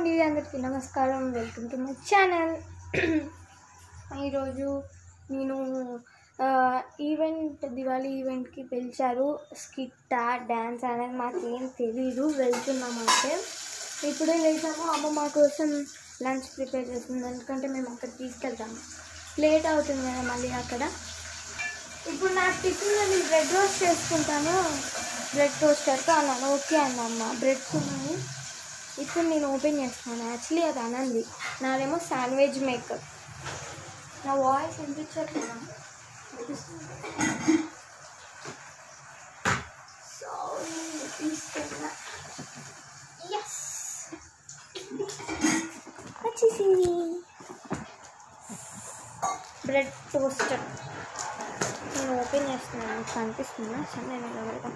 అండి అందరికీ నమస్కారం వెల్కమ్ టు మై ఛానల్ ఈరోజు నేను ఆ, ఈవెంట్ దివాళీ ఈవెంట్కి పిలిచారు స్కిట్టా డ్యాన్స్ అనేది మాకేం తెలీదు వెళ్తున్నామంటే ఇప్పుడే లేచాము అమ్మ మా కోసం లంచ్ ప్రిపేర్ చేస్తుంది ఎందుకంటే మేము అక్కడ తీసుకెళ్తాము లేట్ అవుతుంది కదా మళ్ళీ అక్కడ ఇప్పుడు నా టిఫిన్ నేను బ్రెడ్ రోస్ట్ చేసుకుంటాను బ్రెడ్ రోస్టర్తో అన్నాను ఓకే అన్నమ్మ బ్రెడ్స్ ఉన్నాయి ఇప్పుడు నేను ఓపెన్ చేస్తాను యాక్చువల్లీ అది అనంది నాదేమో శాండ్విచ్ మేకర్ నా వాయిస్ వినిపించట్లేదా సో తీసుకున్నా ఎస్ వచ్చేసింది బ్రెడ్ టోస్టర్ నేను ఓపెన్ చేస్తున్నాను కనిపిస్తుందా సరే నేను ఇలా పెడతాను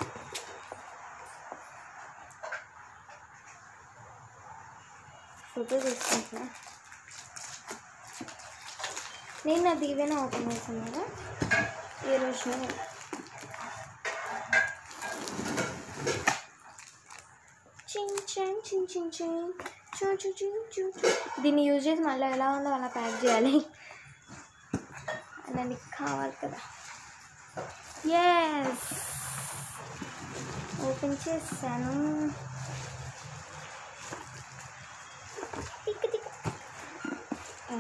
ఫోటో తీసుకుంటున్నా నేను అది ఇవేనా ఓపెన్ చేశాను కదా ఈ రోజు చింగ్ చాంగ్ చింగ్ చింగ్ చింగ్ చూ చూ చూ చూ చూ. దీన్ని యూజ్ చేసి మళ్ళీ ఎలా ఉందో అలా ప్యాక్ చేయాలి దానికి కావాలి కదా ఎస్ ఓపెన్ చేశాను టిక్ టిక్ ఆ.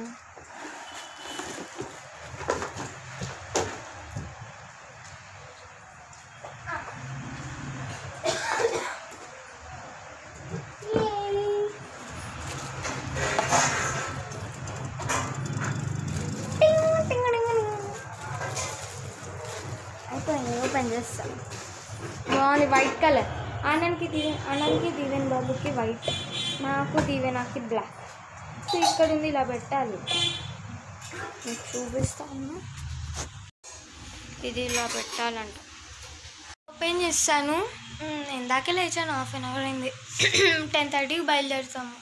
Yay. టింగ్ టింగ్ టింగ్ టింగ్. అయిపోయింది ఓపెన్ చేస్తాను బాగుంది వైట్ కలర్ ఆనంద్కి దీ ఆనంద్కి దీవెన్ బాబుకి వైట్ నాకు దీవెనాకి బ్లాక్ సో ఇక్కడ ఉంది ఇలా పెట్టాలి మీకు చూపిస్తాను ఇది ఇలా పెట్టాలంట ఓపెన్ చేస్తాను మ్, ఇందాకే లేచాను హాఫ్ అన్ అవర్ అయింది టెన్ థర్టీకి బయలుదేరుతాము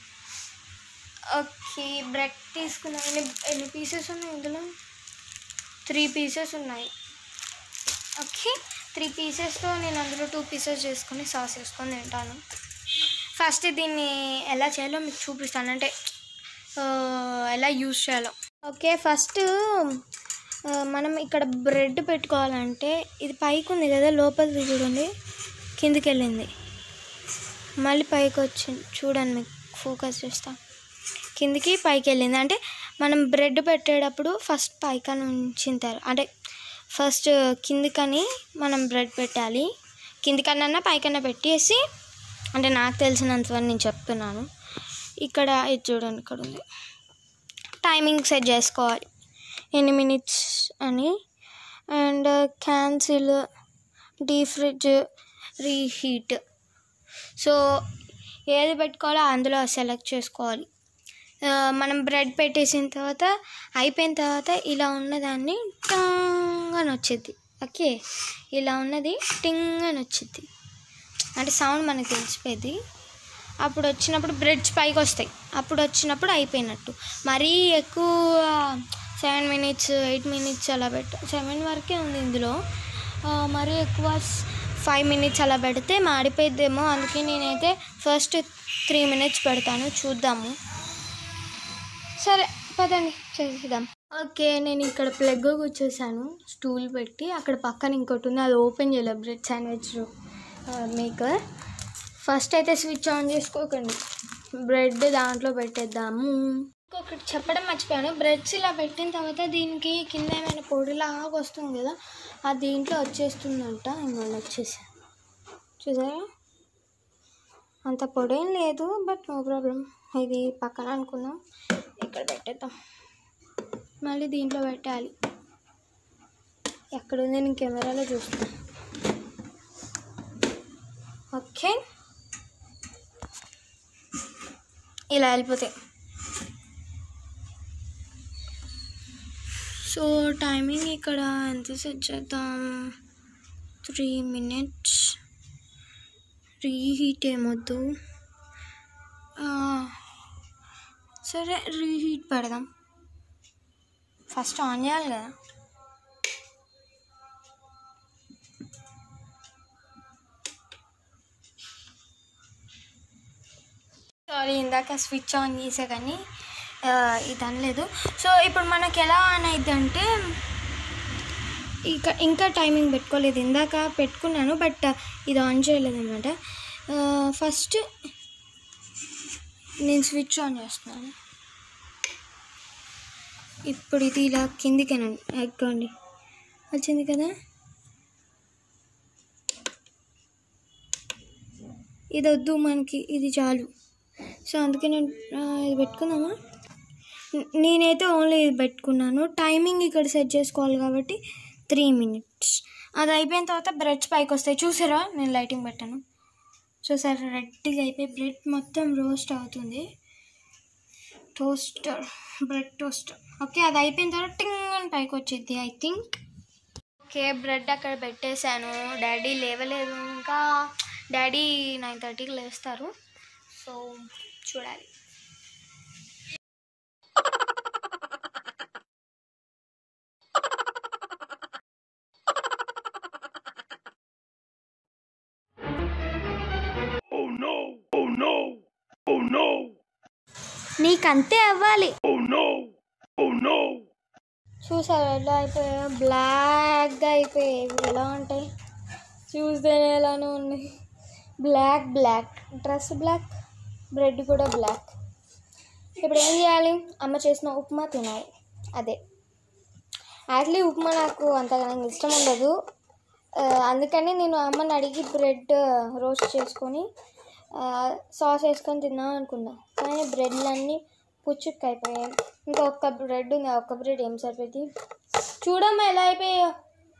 ఓకే బ్రెడ్ తీసుకున్నాను ఎన్ని ఎన్ని పీసెస్ ఉన్నాయి ఇందులో త్రీ పీసెస్ ఉన్నాయి ఓకే త్రీ పీసెస్తో నేను అందులో టూ పీసెస్ చేసుకొని సాస్ వేసుకొని తింటాను ఫస్ట్ దీన్ని ఎలా చేయాలో మీకు చూపిస్తాను అంటే ఆ, ఎలా యూస్ చేయాలో ఓకే ఫస్ట్ ఆ, మనం ఇక్కడ బ్రెడ్ పెట్టుకోవాలంటే ఇది పైకి ఉంది కదా లోపలిది చూడండి కిందికి వెళ్ళింది మళ్ళీ పైకి వచ్చింది చూడండి మీకు ఫోకస్ చేస్తా కిందికి పైకి వెళ్ళింది అంటే మనం బ్రెడ్ పెట్టేటప్పుడు ఫస్ట్ పైకని ఉంచుతారు అంటే ఫస్ట్ కిందికని మనం బ్రెడ్ పెట్టాలి కిందికన్నా పైకన్నా పెట్టేసి అంటే నాకు తెలిసినంత వరకు నేను చెప్తున్నాను ఇక్కడ ఇది చూడండి ఇక్కడ ఉంది టైమింగ్ సెట్ చేసుకోవాలి ఎన్ని మినిట్స్ అని and cancel defrost reheat so ఏది పెట్టుకోవాలో అందులో సెలెక్ట్ చేసుకోవాలి ఆ, మనం బ్రెడ్ పెట్టేసిన తర్వాత అయిపోయిన తర్వాత ఇలా ఉన్నదాన్ని టాంగ్ అని వచ్చింది ఓకే ఇలా ఉన్నది టింగ్ అని వచ్చింది అంటే సౌండ్ మనకు తెలిసిపోయింది అప్పుడు వచ్చినప్పుడు బ్రెడ్స్ పైకి వస్తాయి అప్పుడు వచ్చినప్పుడు అయిపోయినట్టు మరీ ఎక్కువ సెవెన్ మినిట్స్ ఎయిట్ మినిట్స్ అలా పెట్ట సెవెన్ వరకే ఉంది ఇందులో ఆ, మరీ ఎక్కువ ఫైవ్ మినిట్స్ అలా పెడితే మాడిపోయిద్దేమో అందుకే నేనైతే ఫస్ట్ త్రీ మినిట్స్ పెడతాను చూద్దాము సరే పదండి చేసేద్దాం ఓకే నేను ఇక్కడ ప్లగ్ కూర్చోసాను స్టూల్ పెట్టి అక్కడ పక్కన ఇంకోటి ఉంది అది ఓపెన్ చేయలేదు బ్రెడ్ శాండ్విచ్ మేకర్ ఫస్ట్ అయితే స్విచ్ ఆన్ చేసుకోకండి బ్రెడ్ దాంట్లో పెట్టేద్దాము ఇంకొకటి చెప్పడం మర్చిపోయాను బ్రెడ్స్ ఇలా పెట్టిన తర్వాత దీనికి కింద ఏమైనా పొడిలాగా వస్తుంది కదా అది దీంట్లో వచ్చేస్తుందంట ఇంకోటి వచ్చేసి చూసారా అంత పొడేం లేదు బట్ నో ప్రాబ్లం ఇది పక్కన అనుకుందాం ఇక్కడ పెట్టేద్దాం మళ్ళీ దీంట్లో పెట్టాలి ఎక్కడుంది నేను కెమెరాలో చూస్తాను ఓకే ఇలా వెళ్ళిపోతాయి సో టైమింగ్ ఇక్కడ ఎంత సెట్ చేద్దాం త్రీ మినిట్స్ రీహీట్ ఏమొద్దు ఆ, సరే రీహీట్ పెడదాం ఫస్ట్ ఆన్ చేయాలి కదా సారీ ఇందాక స్విచ్ ఆన్ చేసా కానీ ఆ, ఇది అనలేదు సో ఇప్పుడు మనకి ఎలా ఆన్ అయింది అంటే ఇక ఇంకా టైమింగ్ పెట్టుకోలేదు ఇందాక పెట్టుకున్నాను బట్ ఇది ఆన్ చేయలేదు అనమాట ఫస్ట్ నేను స్విచ్ ఆన్ చేస్తున్నాను ఇప్పుడు ఇది ఇలా కిందికేనండి ఎక్కండి వచ్చింది కదా ఇది వద్దు మనకి ఇది చాలు సో అందుకే నేను ఆ, ఇది పెట్టుకుందామా న- నేనైతే ఓన్లీ ఇది పెట్టుకున్నాను టైమింగ్ ఇక్కడ సెట్ చేసుకోవాలి కాబట్టి త్రీ మినిట్స్ అది అయిపోయిన తర్వాత బ్రెడ్స్ పైకి వస్తాయి చూసారా నేను లైటింగ్ పెట్టాను చూసారా రెడ్గా అయిపోయి బ్రెడ్ మొత్తం రోస్ట్ అవుతుంది టోస్టర్ బ్రెడ్ టోస్టర్ ఓకే అది అయిపోయిన తర్వాత టింగ్ అని పైకి వచ్చింది ఐ థింక్ ఓకే బ్రెడ్ అక్కడ పెట్టేశాను డాడీ లేవలేదు ఇంకా డాడీ నైన్ థర్టీకి లేస్తారు సో చూడాలి Oh no! Oh no! Oh no! నీకంతే అవ్వాలి Oh no! Oh no! చూసారు ఎలా అయిపోయా బ్లాక్గా అయిపోయాయి ఇవి ఎలా ఉంటాయి చూస్తేనే ఎలానో ఉన్నాయి black black dress black bread కూడా బ్లాక్ ఇప్పుడు ఏం చేయాలి అమ్మ చేసిన ఉప్మా తినాలి అదే యాక్చువల్లీ ఉప్మా నాకు అంతగా ఇష్టం ఉండదు ఆ, అందుకని నేను అమ్మని అడిగి బ్రెడ్ రోస్ట్ చేసుకొని ఆ, సాస్ వేసుకొని తిందాం అనుకున్నా కానీ బ్రెడ్లన్నీ పుచ్చుక్ అయిపోయాయి ఇంకా ఒక్క బ్రెడ్ ఉంది ఆ ఒక్క బ్రెడ్ ఏం సరిపోయింది చూడమ్మా ఎలా అయిపోయాయో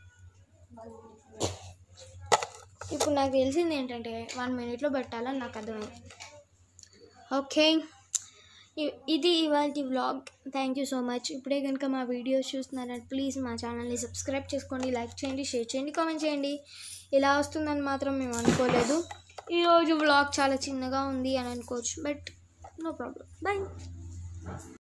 ఇప్పుడు నాకు తెలిసింది ఏంటంటే వన్ మినిట్లో పెట్టాలని నాకు అర్థమైంది ఓకే ఇ- ఇది ఇవాళ vlog thank you so much ఇప్పుడే కనుక మా వీడియోస్ చూస్తున్నారంటే ప్లీజ్ మా ఛానల్ని సబ్స్క్రైబ్ చేసుకోండి లైక్ చేయండి షేర్ చేయండి కామెంట్ చేయండి ఇలా వస్తుందని మాత్రం మేము అనుకోలేదు ఈరోజు వ్లాగ్ చాలా చిన్నగా ఉంది అని అనుకోవచ్చు బట్ నో ప్రాబ్లం బాయ్